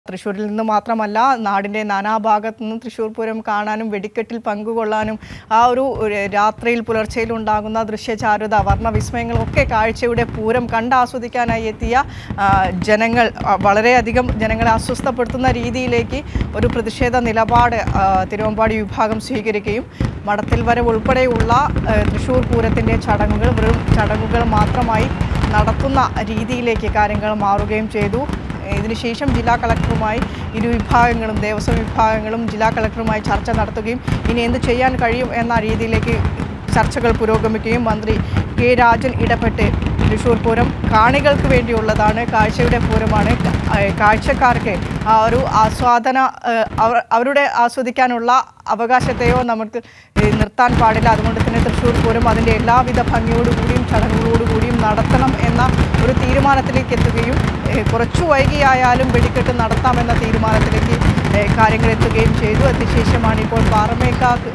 തൃശ്ശൂരിൽ നിന്ന് മാത്രമല്ല നാടിൻ്റെ നാനാഭാഗത്തു നിന്നും തൃശ്ശൂർ പൂരം കാണാനും വെടിക്കെട്ടിൽ പങ്കുകൊള്ളാനും ആ ഒരു ഒരു രാത്രിയിൽ പുലർച്ചയിൽ ഉണ്ടാകുന്ന ദൃശ്യചാരുത വർണ്ണവിസ്മയങ്ങളൊക്കെ കാഴ്ചയുടെ പൂരം കണ്ടാസ്വദിക്കാനായി എത്തിയ ആ, ജനങ്ങൾ ആ, വളരെയധികം ജനങ്ങളെ അസ്വസ്ഥപ്പെടുത്തുന്ന രീതിയിലേക്ക് ഒരു പ്രതിഷേധ നിലപാട് ആ, തിരുവമ്പാടി വിഭാഗം സ്വീകരിക്കുകയും മടത്തിൽ വരവ് ഉൾപ്പെടെയുള്ള ആ, തൃശ്ശൂർ പൂരത്തിൻ്റെ ചടങ്ങുകൾ വെറും ചടങ്ങുകൾ മാത്രമായി നടത്തുന്ന രീതിയിലേക്ക് കാര്യങ്ങൾ മാറുകയും ചെയ്തു ഇതിനുശേഷം ജില്ലാ കളക്ടറുമായി ഇരു വിഭാഗങ്ങളും ദേവസ്വം വിഭാഗങ്ങളും ജില്ലാ കളക്ടറുമായി ചർച്ച നടത്തുകയും ഇനി എന്ത് ചെയ്യാൻ കഴിയും എന്ന രീതിയിലേക്ക് ചർച്ചകൾ പുരോഗമിക്കുകയും മന്ത്രി കെ രാജൻ ഇടപെട്ട് തൃശ്ശൂർ പൂരം കാണികൾക്ക് വേണ്ടിയുള്ളതാണ് കാഴ്ചയുടെ പൂരമാണ് ക- ഏഹ് കാഴ്ചക്കാർക്ക് ആ ഒരു ആസ്വാദന ഏഹ് അവർ അവരുടെ ആസ്വദിക്കാനുള്ള അവകാശത്തെയോ നമുക്ക് ഏഹ് നിർത്താൻ പാടില്ല അതുകൊണ്ട് തന്നെ തൃശ്ശൂർ പൂരം അതിൻ്റെ എല്ലാവിധ ഭംഗിയോടുകൂടിയും ചടങ്ങുകളോടുകൂടിയും നടത്തണം എന്ന ഒരു തീരുമാനത്തിലേക്ക് എത്തുകയും ഏഹ് കുറച്ചു വൈകിയായാലും വെടിക്കെട്ട് നടത്താമെന്ന തീരുമാനത്തിലേക്ക് ഏഹ് കാര്യങ്ങൾ എത്തുകയും ചെയ്തു അതിനുശേഷമാണ് ഇപ്പോൾ പാറമേക്കാക്ക്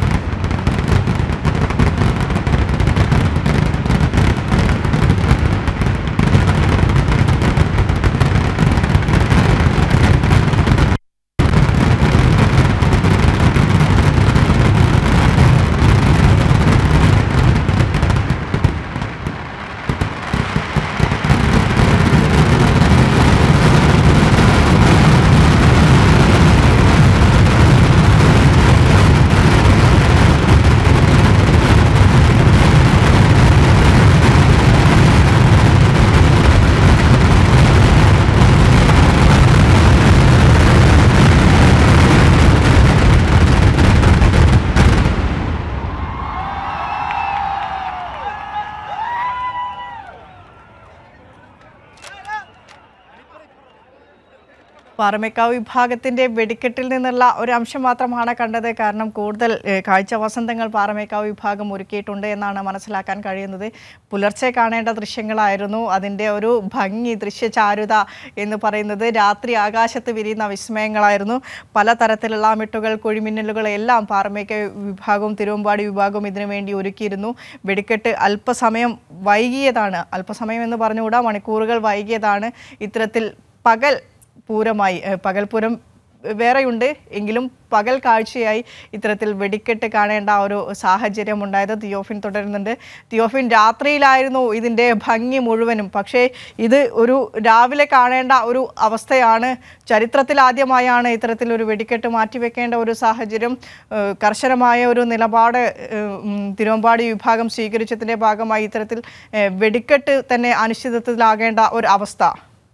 പാറമേക്കാവ് വിഭാഗത്തിന്റെ വെടിക്കെട്ടിൽ നിന്നുള്ള ഒരു അംശം മാത്രമാണ് കണ്ടത് കാരണം കൂടുതൽ ഏഹ്, കാഴ്ച വസന്തങ്ങൾ പാറമേക്കാവ് വിഭാഗം ഒരുക്കിയിട്ടുണ്ട് എന്നാണ് മനസ്സിലാക്കാൻ കഴിയുന്നത് പുലർച്ചെ കാണേണ്ട ദൃശ്യങ്ങളായിരുന്നു അതിൻ്റെ ഒരു ഭംഗി ദൃശ്യചാരുത എന്ന് പറയുന്നത് രാത്രി ആകാശത്ത് വിരിയുന്ന വിസ്മയങ്ങളായിരുന്നു പലതരത്തിലുള്ള മിട്ടുകൾ കുഴിമിന്നലുകൾ എല്ലാം പാറമേക്കാവ് വിഭാഗവും തിരുവമ്പാടി വിഭാഗവും ഇതിനു വേണ്ടി ഒരുക്കിയിരുന്നു വെടിക്കെട്ട് അല്പസമയം വൈകിയതാണ് അല്പസമയം എന്ന് പറഞ്ഞുകൂടാ മണിക്കൂറുകൾ വൈകിയതാണ് ഇത്തരത്തിൽ പകൽ പൂരമായി ഏഹ് പകൽപൂരം വേറെയുണ്ട് എങ്കിലും പകൽ കാഴ്ചയായി ഇത്തരത്തിൽ വെടിക്കെട്ട് കാണേണ്ട ആ ഒരു സാഹചര്യം ഉണ്ടായത് തിയോഫിൻ തുടരുന്നുണ്ട് തിയോഫിൻ രാത്രിയിലായിരുന്നു ഇതിൻ്റെ ഭംഗി മുഴുവനും പക്ഷേ ഇത് ഒരു രാവിലെ കാണേണ്ട ഒരു അവസ്ഥയാണ് ചരിത്രത്തിൽ ആദ്യമായാണ് ഇത്തരത്തിൽ ഒരു വെടിക്കെട്ട് മാറ്റിവെക്കേണ്ട ഒരു സാഹചര്യം ഏഹ് കർശനമായ ഒരു നിലപാട് ഏഹ് ഉം തിരുവമ്പാടി വിഭാഗം സ്വീകരിച്ചതിൻ്റെ ഭാഗമായി ഇത്തരത്തിൽ ഏഹ് വെടിക്കെട്ട് തന്നെ അനിശ്ചിതത്വത്തിലാകേണ്ട ഒരു അവസ്ഥ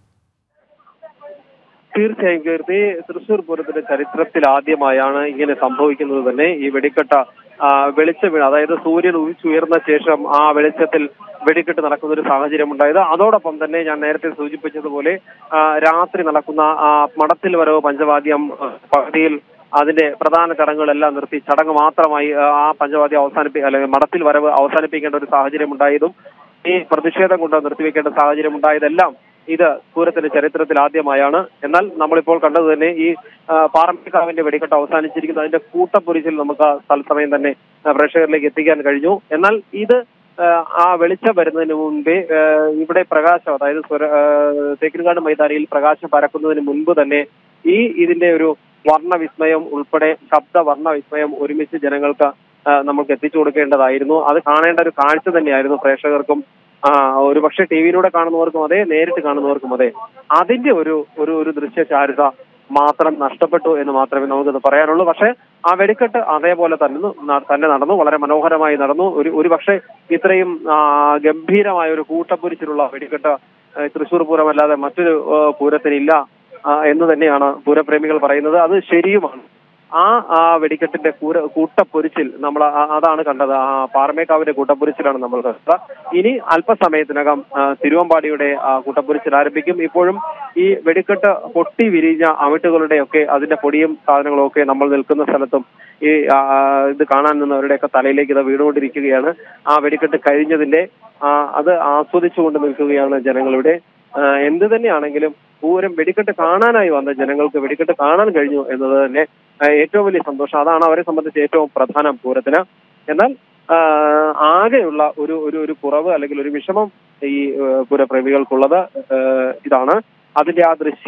തീർച്ചയായും കീർത്തി തൃശൂർ പൂരത്തിന്റെ ചരിത്രത്തിൽ ആദ്യമായാണ് ഇങ്ങനെ സംഭവിക്കുന്നത് തന്നെ ഈ വെടിക്കെട്ട ആ, വെളിച്ചം വീണ് അതായത് സൂര്യൻ ഉദിച്ചുയർന്ന ശേഷം ആ വെളിച്ചത്തിൽ വെടിക്കെട്ട് നടക്കുന്ന ഒരു സാഹചര്യം ഉണ്ടായത് അതോടൊപ്പം തന്നെ ഞാൻ നേരത്തെ സൂചിപ്പിച്ചതുപോലെ ആ, രാത്രി നടക്കുന്ന ആ മടത്തിൽ വരവ് പഞ്ചവാദ്യം ആ, പകുതിയിൽ അതിന്റെ പ്രധാന ചടങ്ങുകളെല്ലാം നിർത്തി ചടങ്ങ് മാത്രമായി ആ, ആ പഞ്ചവാദ്യം അവസാനിപ്പി അല്ലെങ്കിൽ മടത്തിൽ വരവ് അവസാനിപ്പിക്കേണ്ട ഒരു സാഹചര്യം ഉണ്ടായതും ഈ പ്രതിഷേധം കൊണ്ട് നിർത്തിവെക്കേണ്ട സാഹചര്യം ഉണ്ടായതെല്ലാം ഇത് പൂരത്തിന്റെ ചരിത്രത്തിൽ ആദ്യമായാണ് എന്നാൽ നമ്മളിപ്പോൾ കണ്ടത് തന്നെ ഈ ആ, പാറമേക്കാവിന്റെ വെടിക്കെട്ട് അവസാനിച്ചിരിക്കുന്നു അതിന്റെ കൂട്ടപ്പൊരിച്ചിൽ നമുക്ക് തത്സമയം തന്നെ ആ, പ്രേക്ഷകരിലേക്ക് എത്തിക്കാൻ കഴിഞ്ഞു എന്നാൽ ഇത് ആ, ആ വെളിച്ചം വരുന്നതിന് മുൻപേ ആ, ഇവിടെ പ്രകാശം അതായത് സ്വര- ആ, തേക്കിൻകാട് മൈതാനിയിൽ പ്രകാശം പരക്കുന്നതിന് മുൻപ് തന്നെ ഈ ഇതിന്റെ ഒരു വർണ്ണവിസ്മയം ഉൾപ്പെടെ ശബ്ദ വർണ്ണവിസ്മയം ഒരുമിച്ച് ജനങ്ങൾക്ക് ആ, നമുക്ക് എത്തിച്ചു കൊടുക്കേണ്ടതായിരുന്നു അത് കാണേണ്ട ഒരു കാഴ്ച തന്നെയായിരുന്നു പ്രേക്ഷകർക്കും ആ ഒരു പക്ഷേ ടി വിയിലൂടെ കാണുന്നവർക്കും അതെ നേരിട്ട് കാണുന്നവർക്കും അതെ അതിന്റെ ഒരു ഒരു ഒരു ദൃശ്യചാരുത മാത്രം നഷ്ടപ്പെട്ടു എന്ന് മാത്രമേ നമുക്കത് പറയാനുള്ളൂ പക്ഷേ ആ വെടിക്കെട്ട് അതേപോലെ തന്നെ ന- തന്നെ നടന്നു വളരെ മനോഹരമായി നടന്നു ഒരു ഒരു പക്ഷേ ഇത്രയും ആ, ഗംഭീരമായ ഒരു കൂട്ടപ്പൊരിച്ചിലുള്ള വെടിക്കെട്ട് ആ, തൃശ്ശൂർ പൂരമല്ലാതെ മറ്റൊരു ആ, പൂരത്തിനില്ല ആ, എന്ന് തന്നെയാണ് പൂരപ്രേമികൾ പറയുന്നത് അത് ശരിയുമാണ് ആ ആ വെടിക്കെട്ടിന്റെ കൂര കൂട്ടപ്പൊരിച്ചിൽ നമ്മൾ ആ- അതാണ് കണ്ടത് ആ പാറമേക്കാവിന്റെ കൂട്ടപ്പൊരിച്ചിലാണ് നമ്മൾ കണ്ടത് ഇനി അല്പസമയത്തിനകം ആ, തിരുവമ്പാടിയുടെ ആ, കൂട്ടപ്പൊരിച്ചിൽ ആരംഭിക്കും ഇപ്പോഴും ഈ വെടിക്കെട്ട് പൊട്ടി വിരിഞ്ഞ അമിട്ടുകളുടെ ഒക്കെ അതിന്റെ പൊടിയും സാധനങ്ങളും ഒക്കെ നമ്മൾ നിൽക്കുന്ന സ്ഥലത്തും ഈ ആ, ഇത് കാണാൻ നിന്നവരുടെയൊക്കെ തലയിലേക്ക് ഇത് വീണുകൊണ്ടിരിക്കുകയാണ് ആ വെടിക്കെട്ട് കഴിഞ്ഞതിന്റെ ആ, അത് ആസ്വദിച്ചുകൊണ്ട് നിൽക്കുകയാണ് ജനങ്ങളിവിടെ ആ, എന്ത് തന്നെയാണെങ്കിലും പൂരം വെടിക്കെട്ട് കാണാനായി വന്ന ജനങ്ങൾക്ക് വെടിക്കെട്ട് കാണാൻ കഴിഞ്ഞു എന്നത് തന്നെ ആ, ഏറ്റവും വലിയ സന്തോഷം അതാണ് അവരെ സംബന്ധിച്ച് ഏറ്റവും പ്രധാനം പൂരത്തിന് എന്നാൽ ആ, ആകെയുള്ള ഒരു ഒരു ഒരു കുറവ് അല്ലെങ്കിൽ ഒരു വിഷമം ഈ ആ, പൂരപ്രേമികൾക്കുള്ളത് ആ, ഇതാണ് അതിന്റെ ആ ദൃശ്യം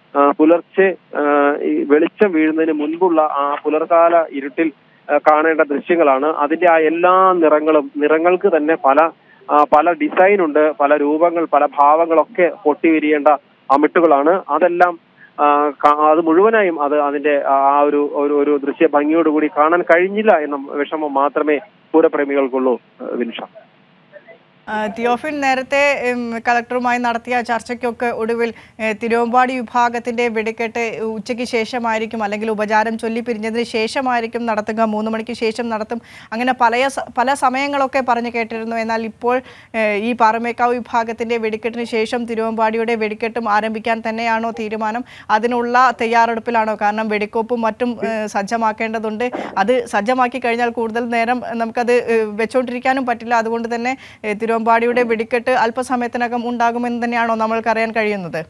ആ, പുലർച്ചെ ആ, ഈ വെളിച്ചം വീഴുന്നതിന് മുൻപുള്ള ആ പുലർകാല ഇരുട്ടിൽ ആ, കാണേണ്ട ദൃശ്യങ്ങളാണ് അതിന്റെ ആ എല്ലാ നിറങ്ങളും നിറങ്ങൾക്ക് തന്നെ പല ആ, പല ഡിസൈൻ ഉണ്ട് പല രൂപങ്ങൾ പല ഭാവങ്ങളൊക്കെ പൊട്ടി വിരിയേണ്ട അമിട്ടുകളാണ് അതെല്ലാം ആ, കാ- അത് മുഴുവനായും അത് അതിന്റെ ആ ഒരു ഒരു ഒരു ദൃശ്യ ഭംഗിയോടുകൂടി കാണാൻ കഴിഞ്ഞില്ല എന്ന വിഷമം മാത്രമേ പൂരപ്രേമികൾക്കുള്ളൂ ആ, വിനിഷ ആ, തിയോഫിൽ നേരത്തെ ഉം, കളക്ടറുമായി നടത്തിയ ചർച്ചയ്ക്കൊക്കെ ഒടുവിൽ ഏ, തിരുവമ്പാടി വിഭാഗത്തിന്റെ വെടിക്കെട്ട് ഉച്ചയ്ക്ക് ശേഷമായിരിക്കും അല്ലെങ്കിൽ ഉപചാരം ചൊല്ലി പിരിഞ്ഞതിന് ശേഷമായിരിക്കും നടത്തുക മൂന്ന് മണിക്ക് ശേഷം നടത്തും അങ്ങനെ പല സ- പല സമയങ്ങളൊക്കെ പറഞ്ഞു കേട്ടിരുന്നു എന്നാൽ ഇപ്പോൾ ഏ, ഈ പാറമേക്കാവ് വിഭാഗത്തിന്റെ വെടിക്കെട്ടിന് ശേഷം തിരുവമ്പാടിയുടെ വെടിക്കെട്ടും ആരംഭിക്കാൻ തന്നെയാണോ തീരുമാനം അതിനുള്ള തയ്യാറെടുപ്പിലാണോ കാരണം വെടിക്കോപ്പും മറ്റും ഏ, സജ്ജമാക്കേണ്ടതുണ്ട് അത് സജ്ജമാക്കി കഴിഞ്ഞാൽ കൂടുതൽ നേരം നമുക്കത് ഏ, വെച്ചുകൊണ്ടിരിക്കാനും പറ്റില്ല അതുകൊണ്ട് തന്നെ ഏ, തിരുവമ്പാടിയുടെ വെടിക്കെട്ട് അല്പസമയത്തിനകം ഉണ്ടാകുമെന്ന് തന്നെയാണോ നമ്മൾക്ക് അറിയാൻ കഴിയുന്നത്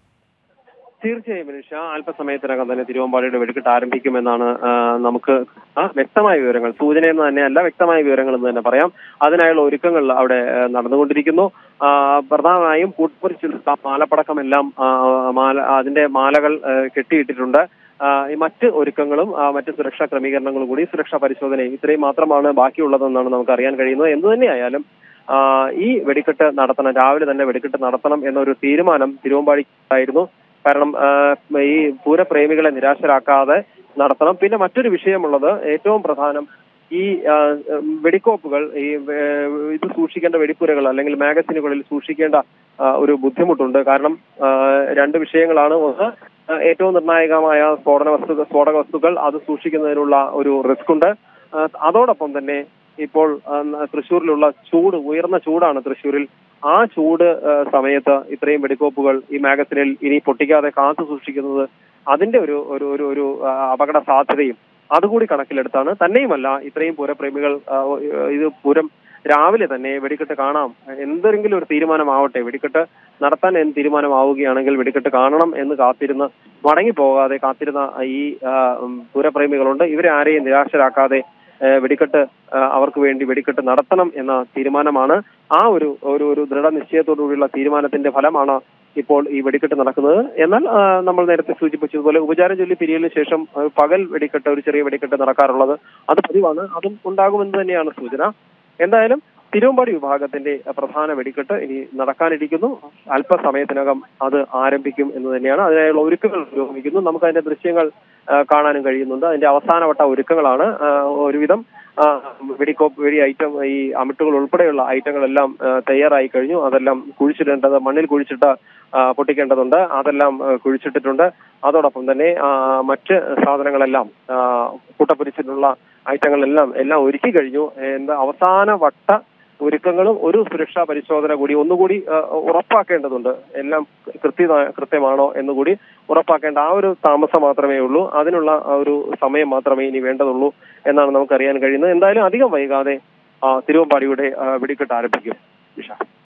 തീർച്ചയായും മനുഷ്യ അല്പസമയത്തിനകം തന്നെ തിരുവമ്പാടിയുടെ വെടിക്കെട്ട് ആരംഭിക്കുമെന്നാണ് ആ, നമുക്ക് ആ, വ്യക്തമായ വിവരങ്ങൾ സൂചന എന്ന് തന്നെയല്ല വ്യക്തമായ വിവരങ്ങൾ എന്ന് തന്നെ പറയാം അതിനായുള്ള ഒരുക്കങ്ങൾ അവിടെ ആ, നടന്നുകൊണ്ടിരിക്കുന്നു ആ, പ്രധാനമായും കൂട്ടുപറിച്ചുള്ള മാലപ്പടക്കമെല്ലാം ആ, മാല അതിന്റെ മാലകൾ ആ, കെട്ടിയിട്ടിട്ടുണ്ട് ആ, ഈ മറ്റ് ഒരുക്കങ്ങളും ആ, മറ്റ് സുരക്ഷാ ക്രമീകരണങ്ങളും കൂടി സുരക്ഷാ പരിശോധനയും ഇത്രയും മാത്രമാണ് ബാക്കിയുള്ളതെന്നാണ് നമുക്ക് അറിയാൻ കഴിയുന്നത് എന്തു തന്നെയായാലും ആ, ഈ വെടിക്കെട്ട് നടത്തണം രാവിലെ തന്നെ വെടിക്കെട്ട് നടത്തണം എന്നൊരു തീരുമാനം തിരുവമ്പാടിക്കായിരുന്നു കാരണം ആ, ഈ പൂരപ്രേമികളെ നിരാശരാക്കാതെ നടത്തണം പിന്നെ മറ്റൊരു വിഷയമുള്ളത് ഏറ്റവും പ്രധാനം ഈ ആ, ഉം, വെടിക്കോപ്പുകൾ ഈ വേ- ഇത് സൂക്ഷിക്കേണ്ട വെടിപ്പുരകൾ അല്ലെങ്കിൽ മാഗസിനുകളിൽ സൂക്ഷിക്കേണ്ട ആ, ഒരു ബുദ്ധിമുട്ടുണ്ട് കാരണം ആ, രണ്ട് വിഷയങ്ങളാണ് ഒന്ന് ആ, ഏറ്റവും നിർണായകമായ സ്ഫോടന വസ്തു സ്ഫോടക വസ്തുക്കൾ അത് സൂക്ഷിക്കുന്നതിനുള്ള ഒരു റിസ്ക് ഉണ്ട് ആ, അതോടൊപ്പം തന്നെ ഇപ്പോൾ ആ, തൃശ്ശൂരിലുള്ള ചൂട് ഉയർന്ന ചൂടാണ് തൃശ്ശൂരിൽ ആ ചൂട് ആ, സമയത്ത് ഇത്രയും വെടിക്കോപ്പുകൾ ഈ മാഗസിനിൽ ഇനി പൊട്ടിക്കാതെ കാത്തു സൂക്ഷിക്കുന്നത് അതിന്റെ ഒരു ഒരു ഒരു ഒരു ആ, അപകട സാധ്യതയും അതുകൂടി കണക്കിലെടുത്താണ് തന്നെയുമല്ല ഇത്രയും പൂരപ്രേമികൾ ആ, ഇത് പൂരം രാവിലെ തന്നെ വെടിക്കെട്ട് കാണാം എന്തെങ്കിലും ഒരു തീരുമാനമാവട്ടെ വെടിക്കെട്ട് നടത്താൻ എന്ത് തീരുമാനമാവുകയാണെങ്കിൽ വെടിക്കെട്ട് കാണണം എന്ന് കാത്തിരുന്ന് മടങ്ങി പോകാതെ കാത്തിരുന്ന ഈ ആ, ഉം, പൂരപ്രേമികളുണ്ട് ഇവരെ ആരെയും നിരാശരാക്കാതെ ആ, വെടിക്കെട്ട് ആ, അവർക്ക് വേണ്ടി വെടിക്കെട്ട് നടത്തണം എന്ന തീരുമാനമാണ് ആ ഒരു ഒരു ഒരു ദൃഢനിശ്ചയത്തോടുകൂടിയുള്ള തീരുമാനത്തിന്റെ ഫലമാണ് ഇപ്പോൾ ഈ വെടിക്കെട്ട് നടക്കുന്നത് എന്നാൽ ആ, നമ്മൾ നേരത്തെ സൂചിപ്പിച്ചതുപോലെ ഉപചാരം ചൊല്ലി പിരിയലിന് ശേഷം ആ, പകൽ വെടിക്കെട്ട് ഒരു ചെറിയ വെടിക്കെട്ട് നടക്കാറുള്ളത് അത് പതിവാണ് അതും ഉണ്ടാകുമെന്ന് തന്നെയാണ് സൂചന എന്തായാലും തിരുവമ്പാടി വിഭാഗത്തിന്റെ പ്രധാന വെടിക്കെട്ട് ഇനി നടക്കാനിരിക്കുന്നു അല്പസമയത്തിനകം അത് ആരംഭിക്കും എന്ന് തന്നെയാണ് അതിനായുള്ള ഒരുക്കങ്ങൾ പുരോഗമിക്കുന്നു നമുക്ക് അതിന്റെ ദൃശ്യങ്ങൾ ആ, കാണാനും കഴിയുന്നുണ്ട് അതിന്റെ അവസാനവട്ട ഒരുക്കങ്ങളാണ് ആ, ഒരുവിധം ആ, വെടിക്കോപ്പ് വെടി ഐറ്റം ഈ അമിട്ടുകൾ ഉൾപ്പെടെയുള്ള ഐറ്റങ്ങളെല്ലാം ആ, തയ്യാറായി കഴിഞ്ഞു അതെല്ലാം കുഴിച്ചിടേണ്ടത് മണ്ണിൽ കുഴിച്ചിട്ട് ആ, പൊട്ടിക്കേണ്ടതുണ്ട് അതെല്ലാം ആ, കുഴിച്ചിട്ടിട്ടുണ്ട് അതോടൊപ്പം തന്നെ ആ, മറ്റ് സാധനങ്ങളെല്ലാം ആ, കൂട്ടപ്പൊരിച്ചിട്ടുള്ള ഐറ്റങ്ങളെല്ലാം എല്ലാം ഒരുക്കി കഴിഞ്ഞു എന്താ അവസാന വട്ട ഒരുക്കങ്ങളും ഒരു സുരക്ഷാ പരിശോധന കൂടി ഒന്നുകൂടി ആ, ഉറപ്പാക്കേണ്ടതുണ്ട് എല്ലാം കൃത്യ കൃത്യമാണോ എന്നുകൂടി ഉറപ്പാക്കേണ്ട ആ ഒരു താമസം മാത്രമേ ഉള്ളൂ അതിനുള്ള ആ ഒരു സമയം മാത്രമേ ഇനി വേണ്ടതുള്ളൂ എന്നാണ് നമുക്ക് അറിയാൻ കഴിയുന്നത് എന്തായാലും അധികം വൈകാതെ ആ, തിരുവമ്പാടിയുടെ ആ, വെടിക്കെട്ട് ആരംഭിക്കും വിഷ